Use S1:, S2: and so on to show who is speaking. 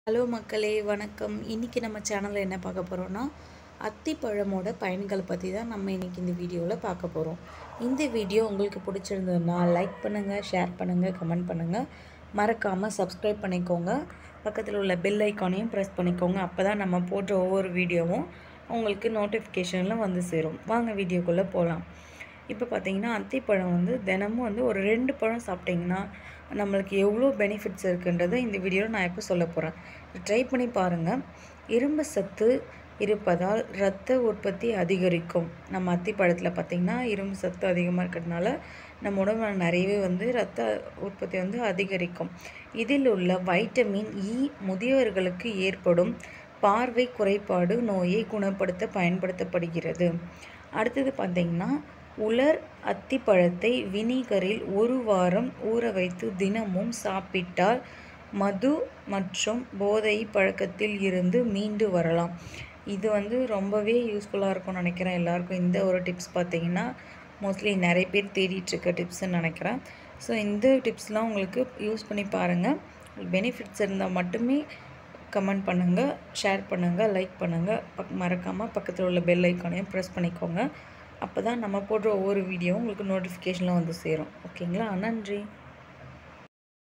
S1: hello மக்களே வணக்கம் இன்றைக்கி நம்ம சேனலில் என்ன பார்க்க போகிறோன்னா அத்திப்பழமோட பயன்கள் பற்றி தான் நம்ம இன்றைக்கி இந்த வீடியோவில் பார்க்க போகிறோம் இந்த வீடியோ உங்களுக்கு பிடிச்சிருந்ததுன்னா லைக் பண்ணுங்கள் ஷேர் பண்ணுங்கள் கமெண்ட் பண்ணுங்கள் மறக்காமல் சப்ஸ்கிரைப் பண்ணிக்கோங்க பக்கத்தில் உள்ள பெல் ஐக்கானையும் ப்ரெஸ் பண்ணிக்கோங்க அப்போ தான் நம்ம போடுற ஒவ்வொரு வீடியோவும் உங்களுக்கு நோட்டிஃபிகேஷனில் வந்து சேரும் வாங்க வீடியோக்குள்ளே போகலாம் இப்போ பார்த்தீங்கன்னா அத்திப்பழம் வந்து தினமும் வந்து ஒரு ரெண்டு பழம் சாப்பிட்டிங்கன்னா நம்மளுக்கு எவ்வளோ பெனிஃபிட்ஸ் இருக்குன்றதை இந்த வீடியோவில் நான் இப்போ சொல்ல போகிறேன் ட்ரை பண்ணி பாருங்கள் இரும்பு சத்து இருப்பதால் இரத்த உற்பத்தி அதிகரிக்கும் நம்ம அத்திப்பழத்தில் பார்த்திங்கன்னா இரும்பு சத்து அதிகமாக இருக்கிறதுனால நம்ம உடம்புல நிறையவே வந்து இரத்த உற்பத்தி வந்து அதிகரிக்கும் இதில் உள்ள வைட்டமின் இ முதியவர்களுக்கு ஏற்படும் பார்வை குறைபாடு நோயை குணப்படுத்த பயன்படுத்தப்படுகிறது அடுத்தது பார்த்திங்கன்னா உலர் அத்திப்பழத்தை வினிகரில் ஒரு வாரம் ஊற வைத்து தினமும் சாப்பிட்டால் மது மற்றும் போதை பழக்கத்தில் இருந்து மீண்டு வரலாம் இது வந்து ரொம்பவே யூஸ்ஃபுல்லாக இருக்கும்னு நினைக்கிறேன் எல்லாருக்கும் இந்த ஒரு டிப்ஸ் பார்த்தீங்கன்னா மோஸ்ட்லி நிறைய பேர் தேடிட்டு இருக்க டிப்ஸ்ன்னு நினைக்கிறேன் ஸோ இந்த டிப்ஸ்லாம் உங்களுக்கு யூஸ் பண்ணி பாருங்கள் பெனிஃபிட்ஸ் இருந்தால் மட்டுமே கமெண்ட் பண்ணுங்கள் ஷேர் பண்ணுங்கள் லைக் பண்ணுங்கள் பக் மறக்காமல் பக்கத்தில் உள்ள பெல் ஐக்கானையும் ப்ரெஸ் பண்ணிக்கோங்க அப்போ தான் நம்ம போடுற ஒவ்வொரு வீடியோவும் உங்களுக்கு நோட்டிஃபிகேஷனில் வந்து சேரும் ஓகேங்களா நன்றி